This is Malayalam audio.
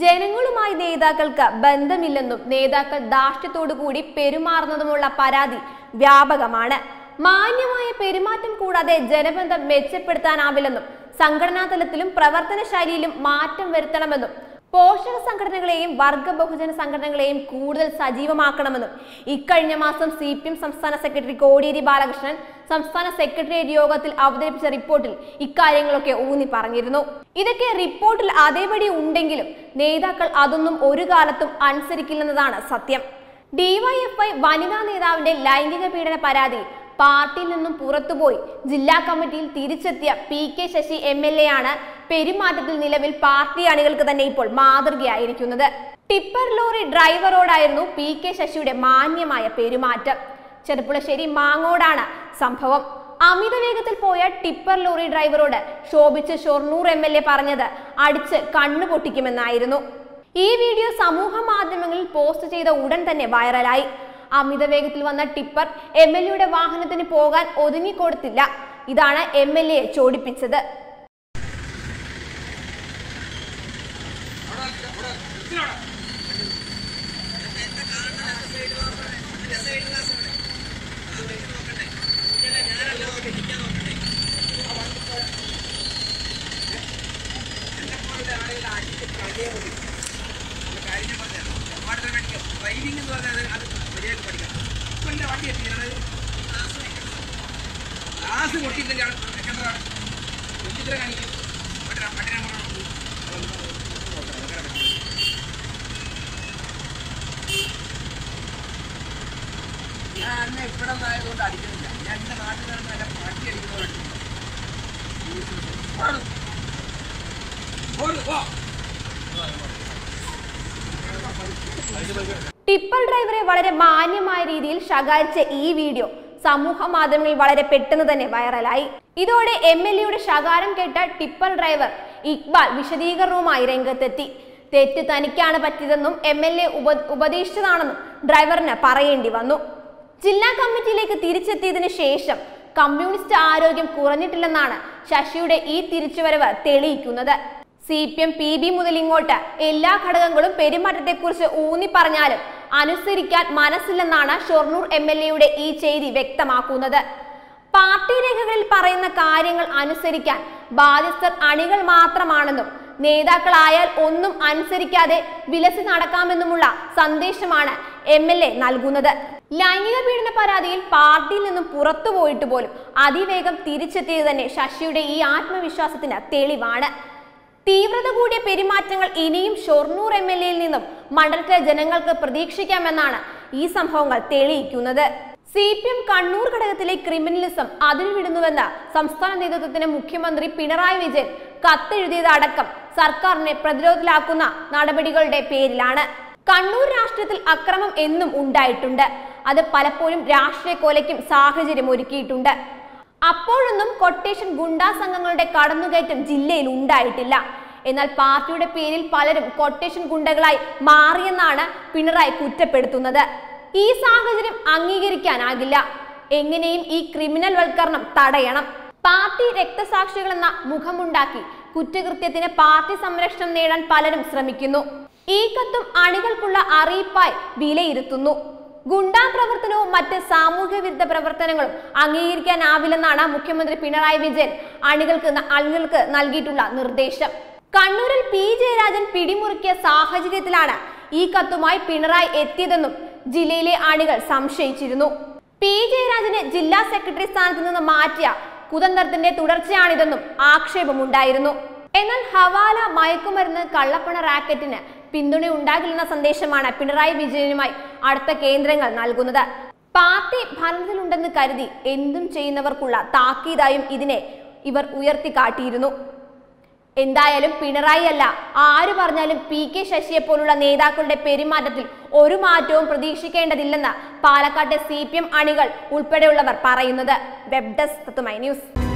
ജനങ്ങളുമായി നേതാക്കൾക്ക് ബന്ധമില്ലെന്നും നേതാക്കൾ ധാർഷ്ട്യത്തോടു കൂടി പെരുമാറുന്നതുമുള്ള പരാതി വ്യാപകമാണ് മാന്യമായ പെരുമാറ്റം കൂടാതെ ജനബന്ധം മെച്ചപ്പെടുത്താനാവില്ലെന്നും സംഘടനാ തലത്തിലും പ്രവർത്തന ശൈലിയിലും മാറ്റം വരുത്തണമെന്നും പോഷക സംഘടനകളെയും വർഗ ബഹുജന സംഘടനകളെയും കൂടുതൽ സജീവമാക്കണമെന്നും ഇക്കഴിഞ്ഞ മാസം സി പി എം സംസ്ഥാന സെക്രട്ടറി കോടിയേരി ബാലകൃഷ്ണൻ സംസ്ഥാന സെക്രട്ടേറിയറ്റ് യോഗത്തിൽ അവതരിപ്പിച്ച റിപ്പോർട്ടിൽ ഇക്കാര്യങ്ങളൊക്കെ ഊന്നി പറഞ്ഞിരുന്നു ഇതൊക്കെ റിപ്പോർട്ടിൽ അതേപടി ഉണ്ടെങ്കിലും നേതാക്കൾ അതൊന്നും ഒരു കാലത്തും അനുസരിക്കില്ലെന്നതാണ് സത്യം ഡിവൈഎഫ്ഐ വനിതാ നേതാവിന്റെ ലൈംഗിക പീഡന പരാതി പാർട്ടിയിൽ നിന്നും പുറത്തുപോയി ജില്ലാ കമ്മിറ്റിയിൽ തിരിച്ചെത്തിയ P K Sasi M L A ആണ് പെരുമാറ്റത്തിൽ നിലവിൽ പാർട്ടി അണികൾക്ക് തന്നെ ഇപ്പോൾ മാതൃകയായിരിക്കുന്നത് ടിപ്പർ ലോറി ഡ്രൈവറോടായിരുന്നു പി കെ ശശിയുടെ മാന്യമായ പെരുമാറ്റം ചെറുപ്പുളശ്ശേരി മാങ്ങോടാണ് സംഭവം അമിത വേഗത്തിൽ പോയ ടിപ്പർ ലോറി ഡ്രൈവറോട് ശോഭിച്ച് ഷൊർണൂർ എം എൽ എ പറഞ്ഞത് അടിച്ച് കണ്ണു പൊട്ടിക്കുമെന്നായിരുന്നു ഈ വീഡിയോ സമൂഹ മാധ്യമങ്ങളിൽ പോസ്റ്റ് ചെയ്ത ഉടൻ തന്നെ വൈറലായി അമിത വേഗത്തിൽ വന്ന ടിപ്പർ എം എൽ എയുടെ വാഹനത്തിന് പോകാൻ ഒതുങ്ങിക്കൊടുത്തില്ല ഇതാണ് എം എൽ എ ചോടിപ്പിച്ചത് ഡ്രൈവിംഗ് എന്ന് പറഞ്ഞാൽ അത് അത് മര്യാദക്ക് പഠിക്കണം ഇപ്പൊ എന്റെ വണ്ടി എത്തിയത് ഗ്ലാസ് പൊട്ടിയില്ലെങ്കിൽ ആൾ എത്ര ചിത്ര കാണിക്കും വണ്ടി വണ്ടി നമ്പർ ഞാൻ അന്ന് ഇവിടെ നിന്നായതുകൊണ്ട് അടിക്കുന്നില്ല ഞാൻ എന്റെ നാട്ടിൽ നിന്ന് നല്ല പാട്ടി അടിക്കുന്നവരുണ്ട് ഓട് പോ ടിപ്പർ ഡ്രൈവറെ വളരെ മാന്യമായ രീതിയിൽ ശകാരിച്ച ഈ വീഡിയോ സമൂഹ മാധ്യമങ്ങളിൽ വളരെ പെട്ടെന്ന് തന്നെ വൈറലായി ഇതോടെ എം എൽ എയുടെ ശകാരം കേട്ട ടിപ്പർ ഡ്രൈവർ ഇക്ബാൽ വിശദീകരണവുമായി രംഗത്തെത്തി തെറ്റ് തനിക്കാണ് പറ്റിയതെന്നും എം എൽ എ ഉപ ഉപദേശിച്ചതാണെന്നും ഡ്രൈവറിന് പറയേണ്ടി വന്നു ജില്ലാ കമ്മിറ്റിയിലേക്ക് തിരിച്ചെത്തിയതിനു ശേഷം കമ്മ്യൂണിസ്റ്റ് ആരോഗ്യം കുറഞ്ഞിട്ടില്ലെന്നാണ് ശശിയുടെ ഈ തിരിച്ചുവരവ് തെളിയിക്കുന്നത് C P M P B മുതൽ ഇങ്ങോട്ട് എല്ലാ ഘടകങ്ങളും പെരുമാറ്റത്തെക്കുറിച്ച് ഊന്നി പറഞ്ഞാലും അനുസരിക്കാൻ മനസ്സില്ലെന്നാണ് ഷൊർണൂർ എം എൽ എയുടെ ഈ ചെയ്തി വ്യക്തമാക്കുന്നത് പാർട്ടി രേഖകളിൽ പറയുന്ന കാര്യങ്ങൾ അനുസരിക്കാൻ ബാധ്യസ്ഥർ അണികൾ മാത്രമാണെന്നും നേതാക്കളായാൽ ഒന്നും അനുസരിക്കാതെ വിലസി നടക്കാമെന്നുമുള്ള സന്ദേശമാണ് എം എൽ എ നൽകുന്നത് ലൈംഗിക പീഡന പരാതിയിൽ പാർട്ടിയിൽ നിന്നും പുറത്തു പോയിട്ട് പോലും അതിവേഗം തിരിച്ചെത്തിയത് തന്നെ ശശിയുടെ ഈ ആത്മവിശ്വാസത്തിന് തെളിവാണ് തീവ്രത കൂടിയ പെരുമാറ്റങ്ങൾ ഇനിയും ഷൊർണൂർ എം എൽ എയിൽ നിന്നും മണ്ഡലത്തിലെ ജനങ്ങൾക്ക് പ്രതീക്ഷിക്കാമെന്നാണ് ഈ സംഭവങ്ങൾ തെളിയിക്കുന്നത് സി പി എം കണ്ണൂർ ഘടകത്തിലെ ക്രിമിനലിസം അതിരുവിടുന്നുവെന്ന് സംസ്ഥാന നേതൃത്വത്തിന് മുഖ്യമന്ത്രി പിണറായി വിജയൻ കത്തെഴുതിയത് അടക്കം സർക്കാരിനെ പ്രതിരോധത്തിലാക്കുന്ന നടപടികളുടെ പേരിലാണ് കണ്ണൂർ രാഷ്ട്രീയത്തിൽ അക്രമം എന്നും ഉണ്ടായിട്ടുണ്ട് അത് പലപ്പോഴും രാഷ്ട്രീയ കൊലയ്ക്കും സാഹചര്യം ഒരുക്കിയിട്ടുണ്ട് അപ്പോഴൊന്നും കൊട്ടേഷൻ ഗുണ്ടാ സംഘങ്ങളുടെ കടന്നുകയറ്റം ജില്ലയിൽ ഉണ്ടായിട്ടില്ല എന്നാൽ പാർട്ടിയുടെ പേരിൽ പലരും കൊട്ടേഷൻ ഗുണ്ടകളായി മാറിയെന്നാണ് പിണറായി കുറ്റപ്പെടുത്തുന്നത് ഈ സാഹചര്യം അംഗീകരിക്കാനാകില്ല എങ്ങനെയും ഈ ക്രിമിനൽ വൽക്കരണം തടയണം പാർട്ടി രക്തസാക്ഷികൾ എന്ന മുഖമുണ്ടാക്കി കുറ്റകൃത്യത്തിന് പാർട്ടി സംരക്ഷണം നേടാൻ പലരും ശ്രമിക്കുന്നു ഈ കത്തും അണികൾക്കുള്ള അറിയിപ്പായി വിലയിരുത്തുന്നു ഗുണ്ടാ പ്രവർത്തനവും മറ്റ് സാമൂഹ്യ വിരുദ്ധ പ്രവർത്തനങ്ങളും അംഗീകരിക്കാനാവില്ലെന്നാണ് മുഖ്യമന്ത്രി പിണറായി വിജയൻ അണികൾക്ക് ന- അണികൾക്ക് നൽകിയിട്ടുള്ള നിർദ്ദേശം കണ്ണൂരിൽ പി ജയരാജൻ പിടിമുറുക്കിയ സാഹചര്യത്തിലാണ് ഈ കത്തുമായി പിണറായി എത്തിയതെന്നും ജില്ലയിലെ അണികൾ സംശയിച്ചിരുന്നു പി ജയരാജനെ ജില്ലാ സെക്രട്ടറി സ്ഥാനത്ത് നിന്ന് മാറ്റിയ കുതന്ത്രത്തിന്റെ തുടർച്ചയാണിതെന്നും ആക്ഷേപമുണ്ടായിരുന്നു എന്നാൽ ഹവാല മയക്കുമരുന്ന് കള്ളപ്പണ റാക്കറ്റിന് പിന്തുണ ഉണ്ടാകില്ലെന്ന സന്ദേശമാണ് പിണറായി വിജയനുമായി അടുത്ത കേന്ദ്രങ്ങൾ നൽകുന്നത് പാർട്ടി ഭരണത്തിലുണ്ടെന്ന് കരുതി എന്തും ചെയ്യുന്നവർക്കുള്ള താക്കീതായും ഇതിനെ ഇവർ ഉയർത്തിക്കാട്ടിയിരുന്നു എന്തായാലും പിണറായി അല്ല ആര് പറഞ്ഞാലും പി കെ ശശിയെ പോലുള്ള നേതാക്കളുടെ പെരുമാറ്റത്തിൽ ഒരു മാറ്റവും പ്രതീക്ഷിക്കേണ്ടതില്ലെന്ന് പാലക്കാട്ടെ സി പി എം അണികൾ ഉൾപ്പെടെയുള്ളവർ പറയുന്നത് വെബ് ഡെസ്ക് തത്തുമൈ ന്യൂസ്